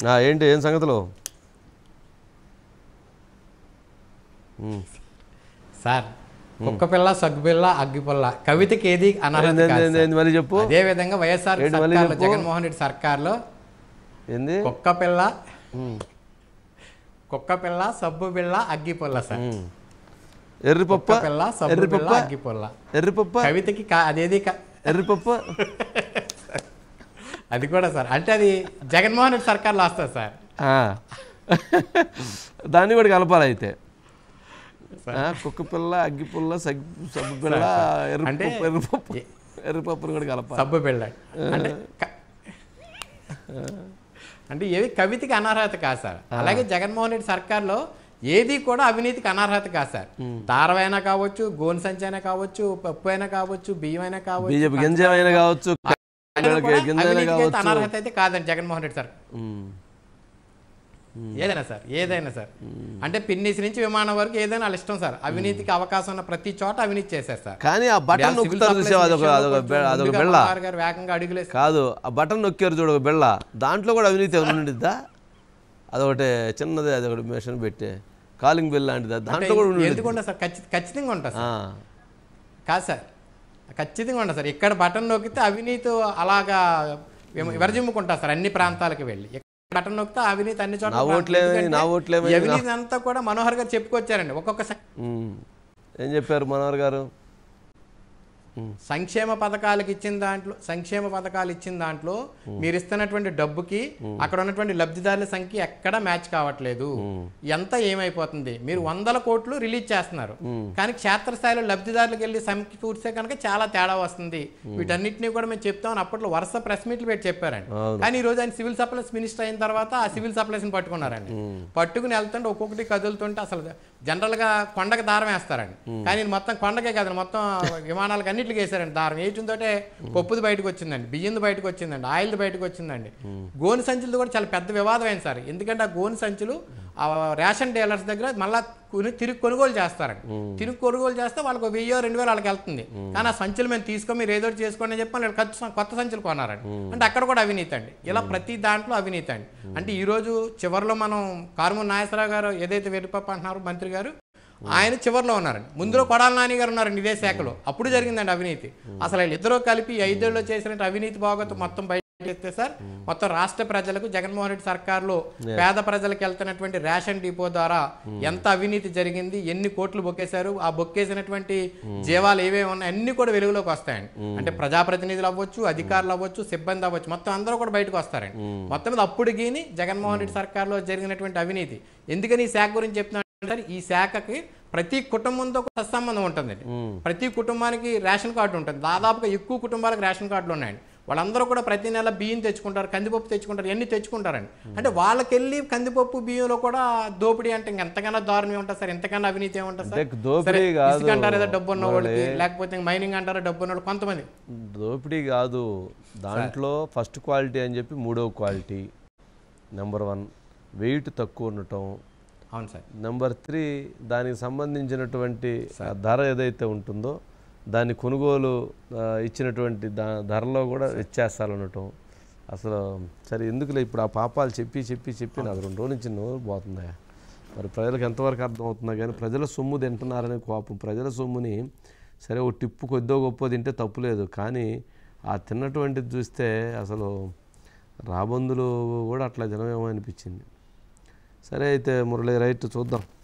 ఆ, ఏంటి ఏం సంగతులు ఉమ్. సార్ కుక్క పిల్ల సగ్గు పిల్ల అగ్గి పిల్ల కవితకి ఏది అనర్హత ఏంది, కాదు ఏంది, సార్. ఏంది, మళ్ళీ చెప్పు అదే విధంగా వైఎస్ఆర్ ఏంటి మళ్ళీ సర్కార్లో చెప్పు? జగన్మోహన్ రెడ్డి సర్కార్లో ఏంది కుక్క పిల్ల ఉమ్. కుక్క పిల్ల సబ్బు పిల్ల అగ్గి పుల్ల సార్ ఉమ్. ఎర్రిపప్ప కుక్క పిల్ల సబ్బు పిల్ల ఎర్రిపప్ప అగ్గి పుల్ల ఎర్రిపప్ప కవితకి కా- అదేది కా- ఎర్రిపప్ప అది కూడా సార్ అంటే అది జగన్మోహన్ రెడ్డి సర్కార్లో వస్తుంది సార్ ఆ. దాన్ని కూడా కలపాలి అయితే ఆ, కుక్క పిల్ల అగ్గి పుల్ల సగ్గు సబ్బు పిల్ల అంటే ఎర్రిపప్పు ఎర్రిపప్పు ఎర్రిపప్పును కూడా కలపాలి సబ్బు పిల్ల అంటే క- అంటే ఏది కవితకి అనర్హత కాదు సార్ అలాగే జగన్మోహన్ రెడ్డి సర్కార్లో ఏది కూడా అవినీతికి అనర్హత కాదు సార్ దారవైనా కావచ్చు గోను సంచి అయినా కావచ్చు పప్పు అయినా కావచ్చు బియ్యం అయినా కావచ్చు బీజేపీ గింజమైనా కావచ్చు అది కూడా గింజైనా అవినీతికి అయితే కావచ్చు అనర్హత అయితే కాదండి జగన్మోహన్ రెడ్డి సార్ ఉమ్. ఏదైనా సార్ ఏదైనా సార్ అంటే పిన్నిస్ నుంచి విమానం వరకు ఏదైనా వాళ్ళ ఇష్టం సార్ అవినీతికి అవకాశం ఉన్న ప్రతి చోట అవినీతి చేశారు సార్ కానీ ఆ బటన్ సివిల్ నొక్కుతారు సప్లైస్ చూసావు అదొక విషయంలో అదొక కొంచెం బె- అదొక ముందుగా బెళ్ళ మల్లార్ గారు వేగంగా అడుగులేసి కాదు ఆ బటన్ నొక్కారు చూడు ఒక బెళ్ళ దాంట్లో కూడా అవినీతి ఏమైనా ఉండిద్దా అదొకటి చిన్నది అదొకటి మిషన్ పెట్టే కాలింగ్ బెల్ లాంటిది దాంట్లో కూడా ఉండి ఎందుకు ఉండదు సార్ ఖచ్చిత ఖచ్చితంగా ఉంటుంది సార్ ఆ. కాదు సార్ ఖచ్చితంగా ఉండదు సార్ ఇక్కడ బటన్ నొక్కితే అవినీతి అలాగా విమ- విరజిమ్ముకుంటా సార్ అన్ని ప్రాంతాలకు వెళ్ళి ఇక్కడ బటన్ నొక్కితే అవినీతి అన్ని చోట్ల నా ఓట్లేమి, ఎందుకంటే నా ఓట్లేమి, ఈ అవినీతి అంతా కూడా మనోహర్ గారు చెప్పుకొచ్చారండి ఒక్కొక్క స- ఉమ్. ఏం చెప్పారు మనోహర్ గారు ఉమ్. సంక్షేమ పథకాలకు ఇచ్చిన దాంట్లో సంక్షేమ పథకాలు ఇచ్చిన దాంట్లో మీరు ఇస్తున్నటువంటి డబ్బుకి అక్కడ ఉన్నటువంటి లబ్ధిదారుల సంఖ్య ఎక్కడా మ్యాచ్ కావట్లేదు ఎంత ఏమైపోతుంది మీరు వందల కోట్లు రిలీజ్ చేస్తున్నారు కానీ క్షేత్రస్థాయిలో లబ్ధిదారులకు వెళ్ళి సంఖ్య చూస్తే కనుక చాలా తేడా వస్తుంది వీటన్నిటిని కూడా మేము చెప్తామని అప్పట్లో వరుస ప్రెస్ మీట్లు పెట్టి చెప్పారండి అవును. కానీ ఈ రోజు ఆయన సివిల్ సప్లైస్ మినిస్టర్ అయిన తర్వాత ఆ సివిల్ సప్లైస్ ని పట్టుకున్నారండి పట్టుకుని వెళ్తుంటే ఒక్కొక్కటి కదులుతుంటే అసలు జనరల్ గా కొండకి దారం వేస్తారండి కానీ ఈయన మొత్తం కొండకే కదండి మొత్తం విమానాలకు అన్నిటికి వేసారండి దారం వేయటంతోటే పప్పుది బయటకు వచ్చిందండి బియ్యంది బయటకు వచ్చిందండి ఆయిల్ది బయటకు వచ్చిందండి గోను సంచులది కూడా చాలా పెద్ద వివాదం అయింది సార్ ఎందుకంటే ఆ గోను సంచులు ఆ రేషన్ డీలర్స్ దగ్గర మళ్ళా కొను- తిరిగి కొనుగోలు చేస్తారండి తిరిగి కొనుగోలు చేస్తే వాళ్ళకి ఒక వెయ్యో రెండు వేలు వాళ్ళకి వెళ్తుంది కానీ ఆ సంచులు మేము తీసుకొని మీరు ఏదో ఒకటి చేసుకోండి అని చెప్పి వాళ్ళు కొత్త- కొత్త సంచులు కొన్నారండి అంటే అక్కడ కూడా అవినీతి అండి ఇలా ప్రతి దాంట్లో అవినీతి అండి అంటే ఈ రోజు చివరిలో మనం కారుమూరి నాగేశ్వరరావు గారు ఏదైతే వెరిపప్ప అంటున్నారో మంత్రి గారు ఆయన చివరిలో ఉన్నారండి ముందులో కొడాల నాని గారు ఉన్నారండి ఇదే శాఖలో అప్పుడు జరిగిందండి అవినీతి అసలు వీళ్ళిద్దరూ కలిపి ఈ ఐదేళ్ళలో చేసినట్టు అవినీతి బాగోతు మొత్తం బయట ఎత్తే సార్ మొత్తం రాష్ట్ర ప్రజలకు జగన్మోహన్ రెడ్డి సర్కార్లో పేద ప్రజలకు వెళ్తున్నటువంటి రేషన్ డిపో ద్వారా ఎంత అవినీతి జరిగింది ఎన్ని కోట్లు బొక్కేశారు ఆ బొక్కేసినటువంటి జీవాలు ఏవేవి ఉన్నాయి అన్ని కూడా వెలుగులోకి వస్తాయండి అంటే ప్రజాప్రతినిధులు అవ్వచ్చు అధికారులు అవ్వచ్చు సిబ్బంది అవ్వచ్చు మొత్తం అందరూ కూడా బయటకు వస్తారండి మొత్తం మీద అప్పుడు గీని జగన్మోహన్ రెడ్డి సర్కార్లో జరిగినటువంటి అవినీతి ఎందుకని ఈ శాఖ గురించి చెప్తున్నాను అంటే ఈ శాఖకి ప్రతి కుటుంబంతో కూడా సత్సంబంధం ఉంటుందండి ప్రతి కుటుంబానికి రేషన్ కార్డు ఉంటుంది దాదాపుగా ఎక్కువ కుటుంబాలకు రేషన్ కార్డులు ఉన్నాయండి వాళ్ళందరూ కూడా ప్రతి నెల బియ్యం తెచ్చుకుంటారు కందిపప్పు తెచ్చుకుంటారు ఎన్ని తెచ్చుకుంటారండి అంటే వాళ్ళకెళ్ళి కందిపప్పు బియ్యంలో కూడా దోపిడీ అంటే ఇంకెంతకన్నా దారుణం ఉంటుంది సార్ ఎంతకన్నా అవినీతి ఏముంటుంది సార్ అంటే దోపిడీ సరే, కాదు ఇసుక అంటారు ఏదో డబ్బు ఉన్న వాళ్ళకి లేకపోతే మైనింగ్ అంటారు డబ్బు ఉన్న వాళ్ళు కొంతమంది దోపిడీ కాదు దాంట్లో ఫస్ట్ క్వాలిటీ అని చెప్పి మూడవ క్వాలిటీ నెంబర్ వన్ వెయిట్ తక్కువ ఉండటం అవును సార్ నెంబర్ త్రీ దానికి సంబంధించినటువంటి ఆ ధర ఏదైతే ఉంటుందో దాని కొనుగోలు ఆ, ఇచ్చినటువంటి దా ధరలో కూడా వ్యత్యాసాలు ఉండటం అసలు సరే ఎందుకులే ఇప్పుడు ఆ పాపాలు చెప్పి చెప్పి చెప్పి నాకు రెండు రోజుల నుంచి నోరు పోతుందా మరి ప్రజలకు ఎంతవరకు అర్థమవుతుందా కానీ ప్రజల సొమ్ము తింటున్నారనే కోపం ప్రజల సొమ్ముని సరే ఓ టిప్పు కొద్దో గొప్ప తింటే తప్పులేదు కానీ ఆ తిన్నటువంటిది చూస్తే అసలు రాబందులు కూడా అట్లా జనమేమో అనిపించింది సరే అయితే మురళి రైట్ చూద్దాం